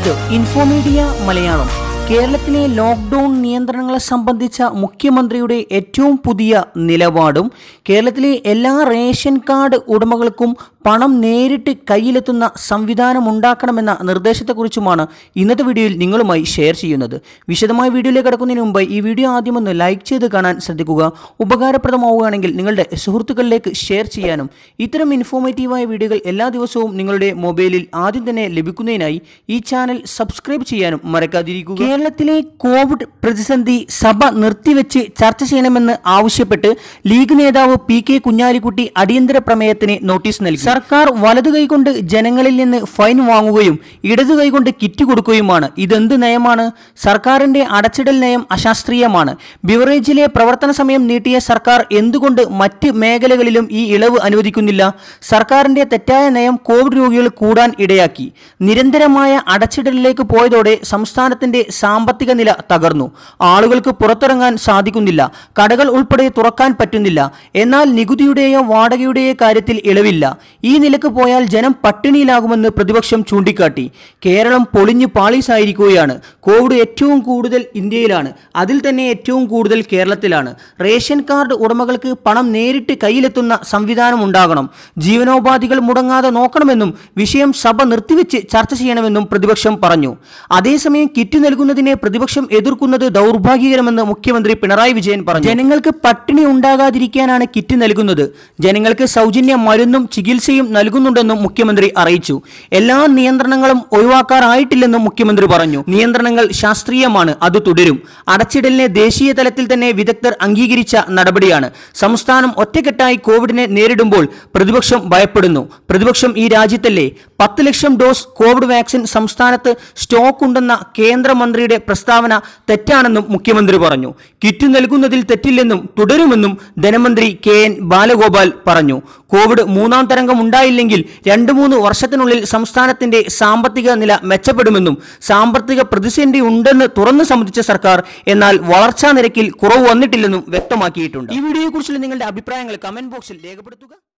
ഇത് ഇൻഫോമീഡിയ മലയാളം കേരളത്തിലെ ലോക്ക്ഡൌൺ നിയന്ത്രണങ്ങളെ സംബന്ധിച്ച മുഖ്യമന്ത്രിയുടെ ഏറ്റവും പുതിയ നിലപാടും കേരളത്തിലെ എല്ലാ റേഷൻ കാർഡ് ഉടമകൾക്കും പണം നേരിട്ട് കയ്യിലെത്തുന്ന സംവിധാനം ഉണ്ടാക്കണമെന്ന നിർദ്ദേശത്തെക്കുറിച്ചുമാണ് ഇന്നത്തെ വീഡിയോയിൽ നിങ്ങളുമായി ഷെയർ ചെയ്യുന്നത് വിശദമായ വീഡിയോയിലേക്ക് കടക്കുന്നതിന് മുമ്പ് ഈ വീഡിയോ ആദ്യം ഒന്ന് ലൈക്ക് ചെയ്ത് കാണാൻ ശ്രദ്ധിക്കുക ഉപകാരപ്രദമാവുകയാണെങ്കിൽ നിങ്ങളുടെ സുഹൃത്തുക്കളിലേക്ക് ഷെയർ ചെയ്യാനും ഇത്തരം ഇൻഫോർമേറ്റീവായ വീഡിയോകൾ എല്ലാ ദിവസവും നിങ്ങളുടെ മൊബൈലിൽ ആദ്യം തന്നെ ലഭിക്കുന്നതിനായി ഈ ചാനൽ സബ്സ്ക്രൈബ് ചെയ്യാനും മറക്കാതിരിക്കുക കേരളത്തിലെ കോവിഡ് പ്രതിസന്ധി സഭ നിർത്തിവെച്ച് ചർച്ച ചെയ്യണമെന്ന് ആവശ്യപ്പെട്ട് ലീഗ് നേതാവ് പി കെ കുഞ്ഞാലിക്കുട്ടി അടിയന്തര പ്രമേയത്തിന് നോട്ടീസ് നൽകി സർക്കാർ വലതു കൈകൊണ്ട് ജനങ്ങളിൽ നിന്ന് ഫൈൻ വാങ്ങുകയും ഇടതു കൈകൊണ്ട് കിറ്റ് കൊടുക്കുകയുമാണ് ഇതെന്ത് നയമാണ് സർക്കാരിന്റെ അടച്ചിടൽ നയം അശാസ്ത്രീയമാണ് ബിവറേജിലെ പ്രവർത്തന സമയം നീട്ടിയ സർക്കാർ എന്തുകൊണ്ട് മറ്റ് മേഖലകളിലും ഈ ഇളവ് അനുവദിക്കുന്നില്ല സർക്കാരിന്റെ തെറ്റായ നയം കോവിഡ് രോഗികൾ കൂടാൻ ഇടയാക്കി നിരന്തരമായ അടച്ചിടലിലേക്ക് പോയതോടെ സംസ്ഥാനത്തിന്റെ സാമ്പത്തിക നില തകർന്നു ആളുകൾക്ക് പുറത്തിറങ്ങാൻ സാധിക്കുന്നില്ല കടകൾ ഉൾപ്പെടെ തുറക്കാൻ പറ്റുന്നില്ല എന്നാൽ നികുതിയുടെയോ വാടകയുടെയോ കാര്യത്തിൽ ഇളവില്ല ഈ നിലക്ക് പോയാൽ ജനം പട്ടിണിയിലാകുമെന്ന് പ്രതിപക്ഷം ചൂണ്ടിക്കാട്ടി കേരളം പൊളിഞ്ഞു പാളീസായിരിക്കുകയാണ് കോവിഡ് ഏറ്റവും കൂടുതൽ ഇന്ത്യയിലാണ് അതിൽ തന്നെ ഏറ്റവും കൂടുതൽ കേരളത്തിലാണ് റേഷൻ കാർഡ് ഉടമകൾക്ക് പണം നേരിട്ട് കയ്യിലെത്തുന്ന സംവിധാനം ഉണ്ടാകണം ജീവനോപാധികൾ മുടങ്ങാതെ നോക്കണമെന്നും വിഷയം സഭ നിർത്തിവെച്ച് ചർച്ച ചെയ്യണമെന്നും പ്രതിപക്ഷം പറഞ്ഞു അതേസമയം കിറ്റ് നൽകുന്നതിനെ പ്രതിപക്ഷം എതിർക്കുന്നത് ദൗർഭാഗ്യകരമെന്ന് മുഖ്യമന്ത്രി പിണറായി വിജയൻ പറഞ്ഞു ജനങ്ങൾക്ക് പട്ടിണി ഉണ്ടാകാതിരിക്കാനാണ് കിറ്റ് നൽകുന്നത് ജനങ്ങൾക്ക് സൗജന്യ മരുന്നും ചികിത്സയും നൽകുന്നുണ്ടെന്നും മുഖ്യമന്ത്രി അറിയിച്ചു എല്ലാ നിയന്ത്രണങ്ങളും ഒഴിവാക്കാറായിട്ടില്ലെന്നും മുഖ്യമന്ത്രി പറഞ്ഞു നിയന്ത്രണങ്ങൾ ശാസ്ത്രീയമാണ് അത് തുടരും അടച്ചിടലിനെ ദേശീയ തലത്തിൽ തന്നെ വിദഗ്ധർ അംഗീകരിച്ച നടപടിയാണ് സംസ്ഥാനം ഒറ്റക്കെട്ടായി കോവിഡിനെ നേരിടുമ്പോൾ പ്രതിപക്ഷം ഭയപ്പെടുന്നു പ്രതിപക്ഷം ഈ രാജ്യത്തല്ലേ പത്ത് ലക്ഷം ഡോസ് കോവിഡ് വാക്സിൻ സംസ്ഥാനത്ത് സ്റ്റോക്ക് ഉണ്ടെന്ന കേന്ദ്രമന്ത്രിയുടെ പ്രസ്താവന തെറ്റാണെന്നും മുഖ്യമന്ത്രി പറഞ്ഞു കിറ്റ് നൽകുന്നതിൽ തെറ്റില്ലെന്നും തുടരുമെന്നും ധനമന്ത്രി കെ എൻ ബാലഗോപാൽ പറഞ്ഞു കോവിഡ് മൂന്നാം തരംഗം ഉണ്ടായില്ലെങ്കിൽ രണ്ടു മൂന്ന് വർഷത്തിനുള്ളിൽ സംസ്ഥാനത്തിന്റെ സാമ്പത്തിക നില മെച്ചപ്പെടുമെന്നും സാമ്പത്തിക പ്രതിസന്ധി ഉണ്ടെന്ന് തുറന്നു സമ്മതിച്ച സർക്കാർ എന്നാൽ വളർച്ചാ നിരക്കിൽ കുറവ് വന്നിട്ടില്ലെന്നും വ്യക്തമാക്കിയിട്ടുണ്ട് ഈ വീഡിയോയെക്കുറിച്ചുള്ള നിങ്ങളുടെ അഭിപ്രായങ്ങൾ കമന്റ് ബോക്സിൽ രേഖപ്പെടുത്തുക